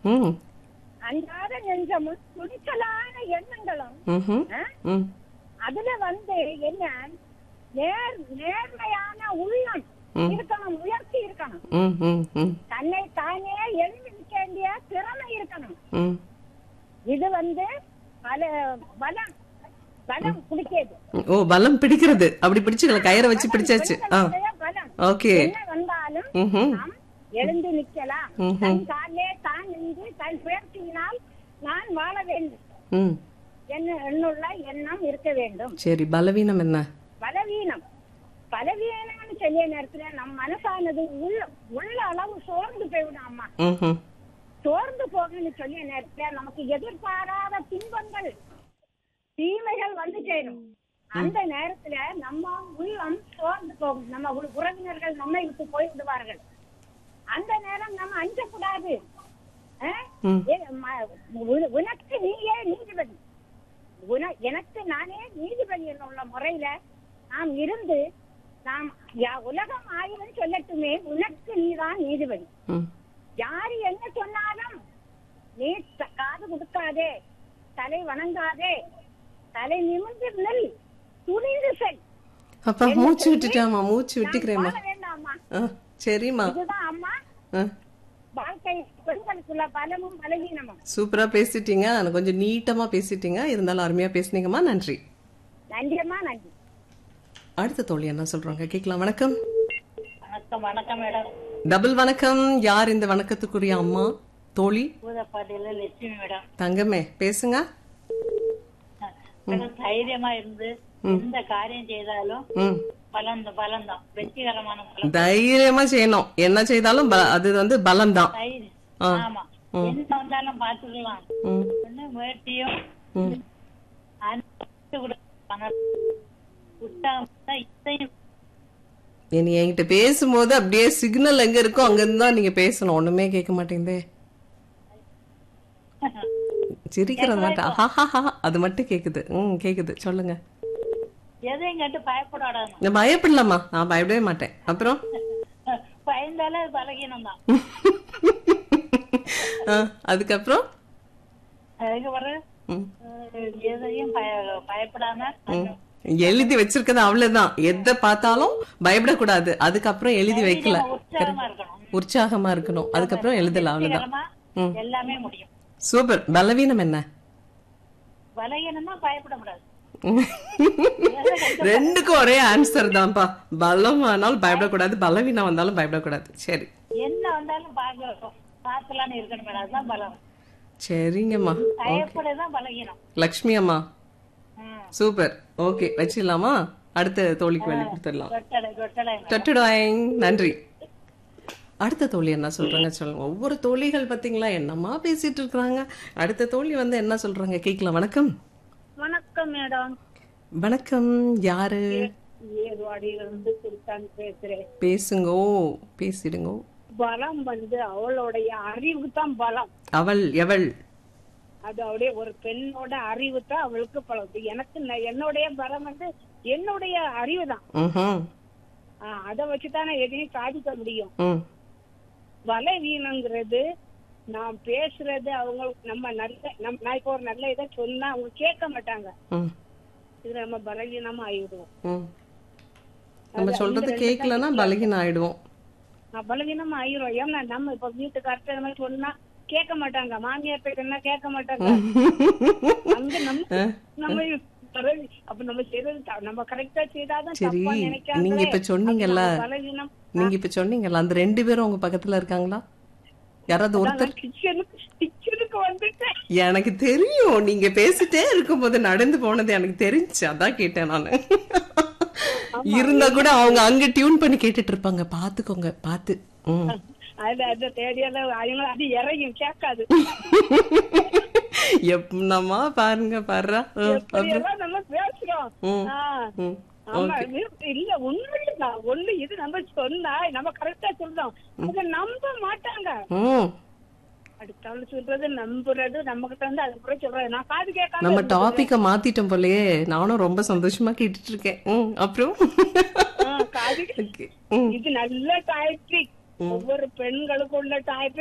ம் அன்றாட நெஞ்சமும் துணிச்சலான எண்ணங்களும் ம்ஹும். ஆ? ம் அதுல வந்து என்ன நேர் நேர்மையான உள்ளம் ம். இருக்கணும் முயற்சி இருக்கணும் ம் ம் ம் தன்னை தானே எழுதி நிற்க வேண்டிய திறமை இருக்கணும் ம் இது வந்து பல பலம் பலம் குடிக்கிறது ஓ பலம் பிடிக்கிறது அப்படி பிடிச்சுக்கல கயிறை வச்சு பிடிச்சாச்சு ஆ பெண்களுடைய பலம் ஓகே என்ன வந்தாலும் ம்ஹும். நாம் எழுந்து நிற்கலாம் ம்ஹும். தன் காலே தான் நின்று தன் முயற்சியினால் நான் வாழ வேண்டும் ம் என்ன என்னுள்ள எண்ணம் இருக்க வேண்டும் சரி பலவீனம் என்ன பலவீனம் பலவீனம்னு சொல்லிய நேரத்துல நம் மனசானது உள்ள உள்ள அளவு சோர்ந்து போய்விடும் அம்மா ம்ஹும். சோர்ந்து போகும்னு சொல்லிய நேரத்துல நமக்கு எதிர்பாராத துன்பங்கள் தீமைகள் வந்து சேரும் அந்த நேரத்துல நம்ம உள்ளம் சோர்ந்து போகும் நம்ம உ- உறவினர்கள் நம்மை விட்டு போய் விடுவார்கள் அந்த நேரம் நம்ம அஞ்சக்கூடாது அஹ்? ம். ஏ, ம- உ- உனக்கு நீயே நீதிபதி உன- எனக்கு நானே நீதிபதி உள்ள முறையில நாம் இருந்து நாம் யா- உலகம் ஆயிரம் சொல்லட்டுமே உனக்கு நீதான் நீதிபதி ம் யாரு என்ன சொன்னாலும் நீ த- காது கொடுக்காதே தலை வணங்காதே தலை நிமிர்ந்து நில் துணிந்து செல் அப்பா மூச்சு விட்டுட்டாமா மூச்சு விட்டுக்கிறேம்மா வாழ வேண்டாமா ஆ சரிம்மா இதுதான் அம்மா ஆ வாழ்க்கை பெண்களுக்குள்ள பலமும் பலவீனமும் சூப்பரா பேசிட்டீங்க நான் கொஞ்சம் நீட்டமா பேசிட்டீங்க இருந்தாலும் அருமையா பேசுனீங்கம்மா நன்றி நன்றியம்மா நன்றி அடுத்த தோழி என்ன சொல்றாங்க கேட்கலாம் வணக்கம் வணக்கம் வணக்கம் மேடம் டபுள் வணக்கம் யார் இந்த வணக்கத்துக்குரிய அம்மா தோழி பூதப்பாட்டியில லட்சுமி மேடம் தங்கமே பேசுங்க மேடம் தைரியமா இருந்து எந்த காரியம் செய்தாலும் ம் பலம் பலம் தான் வெற்றிகரமான பலம் தைரியமா செய்யணும் என்ன செய்தாலும் ப- அது வந்து பலம்தான் தைரியம் ஆ. ஆமா என்ன வந்தாலும் பாத்துக்கலாம் ம் ஒண்ணு முயற்சியும் ம் அன்பு கூட பணம். உற்சாகம் தான் இதையும் நீ என்கிட்ட பேசும்போது அப்படியே சிக்னல் எங்க இருக்கோ அங்க இருந்து தான் நீங்க பேசணும் ஒண்ணுமே கேட்க மாட்டேங்குதே சிரிக்கிறது மட்டும் ஹஹஹா அது மட்டும் கேக்குது ம் கேக்குது சொல்லுங்க எதையும் கேட்டு பயப்படாடாம நான் பயப்படலாமா நான் பயப்படவே மாட்டேன் அப்புறம் பயந்தாலே அது பலகீனம் தான் ஆ, அதுக்கப்புறம் அதுக்கு பிறகு ம், அஹ், எதையும் பய- பயப்படாம ம். எழுதி வச்சிருக்கிறது அவ்வளவுதான் எதை பார்த்தாலும் பயப்படக்கூடாது அதுக்கப்புறம் எழுதி வைக்கல உற்சாகமா இருக்கணும் உற்சாகமா இருக்கணும் அதுக்கப்புறம் எழுதல அவ்வளவுதான் வெற்றிகரமா எல்லாமே முடியும் சூப்பர் பலவீனம் என்ன பலகீனமா பயப்படக்கூடாது ரெண்டுக்கும் ஒரே ஆன்சர் தான்ப்பா பலம் ஆனாலும் பயப்படக்கூடாது பலவீனம் வந்தாலும் பயப்படக்கூடாது சரி என்ன வந்தாலும் பாக்க பார்க்கலான்னு இருக்கணும் மேடம் அதுதான் பலம் சரிங்கம்மா பயப்படதான் பலகீனம் லக்ஷ்மி அம்மா ம். சூப்பர் ஓகே வச்சிடலாமா அடுத்த தோழிக்கு வேலை கொடுத்துடலாம் கொட்டடை கொட்டடை தொட்டுடுவாங்க நன்றி அடுத்த தோழி என்ன சொல்றாங்க சொல்லுங்க ஒவ்வொரு தோழிகள் பாத்தீங்களா என்னம்மா பேசிட்டு இருக்காங்க அடுத்த தோழி வந்து என்ன சொல்றாங்க கேட்கலாம் வணக்கம் வணக்கம் மேடம் வணக்கம் யாரு ஏர்வாடியிலிருந்து சுல்தான் பேசுறேன் பேசுங்கோ பேசிடுங்கோ பலம் வந்து அவளுடைய அறிவு தான் பலம் அவள் எவள் அது அவளுடைய ஒரு பெண்ணோட அறிவு தான் அவளுக்கு பலம் இது எனக்கு ந- என்னுடைய பலம் வந்து என்னுடைய அறிவு தான் ம்ஹும். அதை வச்சுதான் நான் எதையும் சாதிக்க முடியும் ம் பலவீனங்கிறது நாம் பேசுறது அவங்க நம்ம நல்ல நம்ம நான் இப்போ ஒரு நல்ல இதை சொன்னா அவங்க கேட்க மாட்டாங்க ம் இது நம்ம பலவீனமா ஆயிடுவோம் ம் நம்ம சொல்றது கேட்கலன்னா பலகீனம் ஆயிடுவோம் நான் பலவீனமா ஆயிரும் ஏன்னா நம்ம இப்ப வீட்டுக்கார்ட்ட இந்த மாதிரி சொன்னா கேட்க மாட்டாங்க மாமியார் பேசுனா கேட்க மாட்டாங்க அங்க நம்ம நம்ம பரவி- அப்ப நம்ம செய்யறது த- நம்ம கரெக்டா செய்தாதான் சரி தப்பா நினைக்காங்களே. நீங்க இப்ப சொன்னீங்கல்ல அப்ப நம்ம பலவீனம் நீங்க இப்ப சொன்னீங்கல்ல அந்த ரெண்டு பேரும் உங்க பக்கத்துல இருக்காங்களா யாராவது ஒருத்தர் கிச்சனுக்கு கிச்சனுக்கு வந்துட்டேன் எனக்கு தெரியும் நீங்க பேசிட்டே இருக்கும்போது நடந்து போனது எனக்கு தெரிஞ்சு அதான் கேட்டேன் நானு இருந்தா கூட அவங்க அங்க டியூன் பண்ணி கேட்டுட்டு இருப்பாங்க பாத்துக்கோங்க பாத்து ம். அது அது தேடியால அவங்க அது இறையும் கேட்காது எப்பனமா பாருங்க பாருடா ம், அப்புறம் இப்படியெல்லாம் நம்ம பேசுறோம் ம், ஆ. ம். ஆமா இது- இல்ல உண்மைதான் ஒண்ணு இது நம்ம சொன்னா நம்ம கரெக்டா சொல்றோம் அவங்க நம்ப மாட்டாங்க ம். அடுத்தவங்க சொல்றது நம்புறது நம்ம கிட்ட வந்து அதுக்கப்புறம் சொல்றது நான் காது கேட்காம நம்ம டாபிக்க மாத்திட்டோம் போலயே நானும் ரொம்ப சந்தோஷமா கேட்டுட்டு இருக்கேன் ம், அப்புறம் ஆ, காது Okay. ம். இது நல்ல டாபிக் ஒவ்வொரு பெண்களுக்கு உள்ள டாபிக்